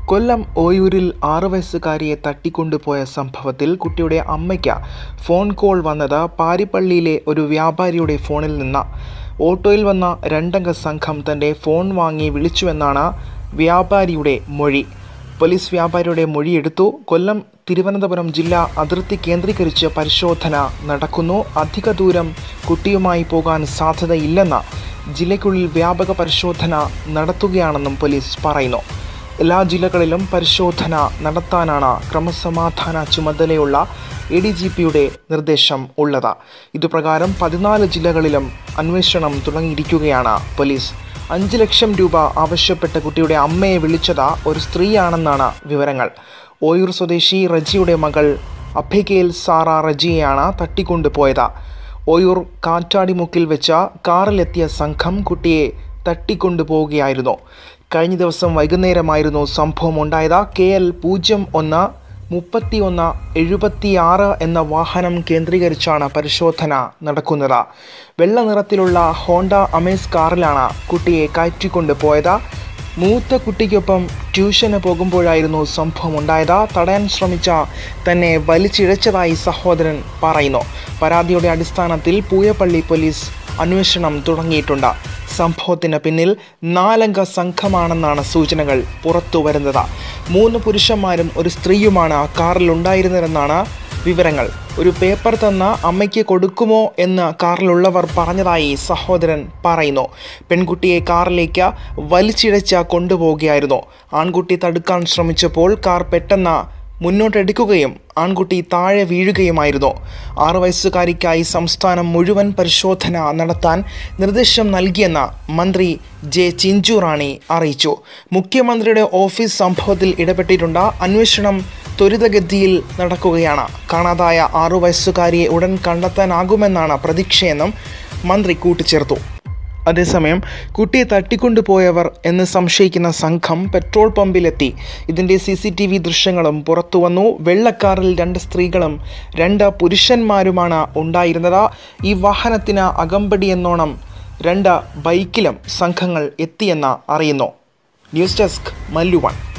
കൊല്ലം ഓയൂരിൽ ആറു വയസ്സുകാരിയെ തട്ടിക്കൊണ്ടുപോയ സംഭവത്തിൽ കുട്ടിയുടെ അമ്മയ്ക്ക് ഫോൺ കോൾ വന്നത് പാരിപ്പള്ളിയിലെ ഒരു വ്യാപാരിയുടെ ഫോണിൽ നിന്ന് ഓട്ടോയിൽ വന്ന രണ്ടംഗ സംഘം തന്റെ ഫോൺ വാങ്ങി വിളിച്ചുവെന്നാണ് വ്യാപാരിയുടെ മൊഴി പോലീസ് വ്യാപാരിയുടെ മൊഴിയെടുത്തു കൊല്ലം തിരുവനന്തപുരം ജില്ലാ അതിർത്തി കേന്ദ്രീകരിച്ച് പരിശോധന നടക്കുന്നു അധിക ദൂരം കുട്ടിയുമായി പോകാൻ സാധ്യതയില്ലെന്ന് ജില്ലയ്ക്കുള്ളിൽ വ്യാപക പരിശോധന നടത്തുകയാണെന്നും പോലീസ് പറയുന്നു എല്ലാ ജില്ലകളിലും പരിശോധന നടത്താനാണ് ക്രമസമാധാന ചുമതലയുള്ള എ ഡി ജി പിയുടെ നിർദ്ദേശം ഉള്ളത് ഇതുപ്രകാരം പതിനാല് ജില്ലകളിലും അന്വേഷണം തുടങ്ങിയിരിക്കുകയാണ് പോലീസ് അഞ്ച് ലക്ഷം രൂപ ആവശ്യപ്പെട്ട കുട്ടിയുടെ അമ്മയെ വിളിച്ചത് ഒരു സ്ത്രീയാണെന്നാണ് വിവരങ്ങൾ ഓയൂർ സ്വദേശി റജിയുടെ മകൾ അഭികേൽ സാറ റജിയെയാണ് തട്ടിക്കൊണ്ടുപോയത് ഓയൂർ കാറ്റാടിമുക്കിൽ വെച്ച കാറിലെത്തിയ സംഘം കുട്ടിയെ തട്ടിക്കൊണ്ടുപോവുകയായിരുന്നു കഴിഞ്ഞ ദിവസം വൈകുന്നേരമായിരുന്നു സംഭവം ഉണ്ടായത് കെ എൽ പൂജ്യം ഒന്ന് മുപ്പത്തി ഒന്ന് എഴുപത്തിയാറ് എന്ന വാഹനം കേന്ദ്രീകരിച്ചാണ് പരിശോധന നടക്കുന്നത് വെള്ള നിറത്തിലുള്ള ഹോണ്ട അമേസ് കാറിലാണ് കുട്ടിയെ കയറ്റിക്കൊണ്ട് പോയത് മൂത്ത കുട്ടിക്കൊപ്പം ട്യൂഷന് പോകുമ്പോഴായിരുന്നു സംഭവം ഉണ്ടായത് തടയാൻ ശ്രമിച്ച തന്നെ വലിച്ചിഴച്ചതായി സഹോദരൻ പറയുന്നു പരാതിയുടെ അടിസ്ഥാനത്തിൽ പൂയപ്പള്ളി പോലീസ് അന്വേഷണം തുടങ്ങിയിട്ടുണ്ട് സംഭവത്തിന് പിന്നിൽ നാലംഗ സംഘമാണെന്നാണ് സൂചനകൾ പുറത്തു വരുന്നത് മൂന്ന് പുരുഷന്മാരും ഒരു സ്ത്രീയുമാണ് കാറിൽ ഉണ്ടായിരുന്നതെന്നാണ് വിവരങ്ങൾ ഒരു പേപ്പർ തന്ന അമ്മയ്ക്ക് കൊടുക്കുമോ എന്ന് കാറിലുള്ളവർ പറഞ്ഞതായി സഹോദരൻ പറയുന്നു പെൺകുട്ടിയെ കാറിലേക്ക് വലിച്ചിഴച്ച കൊണ്ടുപോവുകയായിരുന്നു ആൺകുട്ടി തടുക്കാൻ ശ്രമിച്ചപ്പോൾ കാർ പെട്ടെന്ന് മുന്നോട്ടെടുക്കുകയും ആൺകുട്ടി താഴെ വീഴുകയുമായിരുന്നു ആറു വയസ്സുകാരിക്കായി സംസ്ഥാനം മുഴുവൻ പരിശോധന നടത്താൻ നിർദ്ദേശം നൽകിയെന്ന് മന്ത്രി ജെ ചിഞ്ചു റാണി അറിയിച്ചു മുഖ്യമന്ത്രിയുടെ ഓഫീസ് സംഭവത്തിൽ ഇടപെട്ടിട്ടുണ്ട് അന്വേഷണം ത്വരിതഗതിയിൽ നടക്കുകയാണ് കാണാതായ ആറു വയസ്സുകാരിയെ ഉടൻ കണ്ടെത്താനാകുമെന്നാണ് പ്രതീക്ഷയെന്നും മന്ത്രി കൂട്ടിച്ചേർത്തു അതേസമയം കുട്ടിയെ തട്ടിക്കൊണ്ടുപോയവർ എന്ന് സംശയിക്കുന്ന സംഘം പെട്രോൾ പമ്പിലെത്തി ഇതിൻ്റെ സി സി ടി വി ദൃശ്യങ്ങളും പുറത്തുവന്നു വെള്ളക്കാറിൽ രണ്ട് സ്ത്രീകളും രണ്ട് പുരുഷന്മാരുമാണ് ഉണ്ടായിരുന്നത് ഈ വാഹനത്തിന് അകമ്പടി എന്നോണം രണ്ട് ബൈക്കിലും സംഘങ്ങൾ എത്തിയെന്ന് അറിയുന്നു ന്യൂസ് ഡെസ്ക് മല്ലുവൺ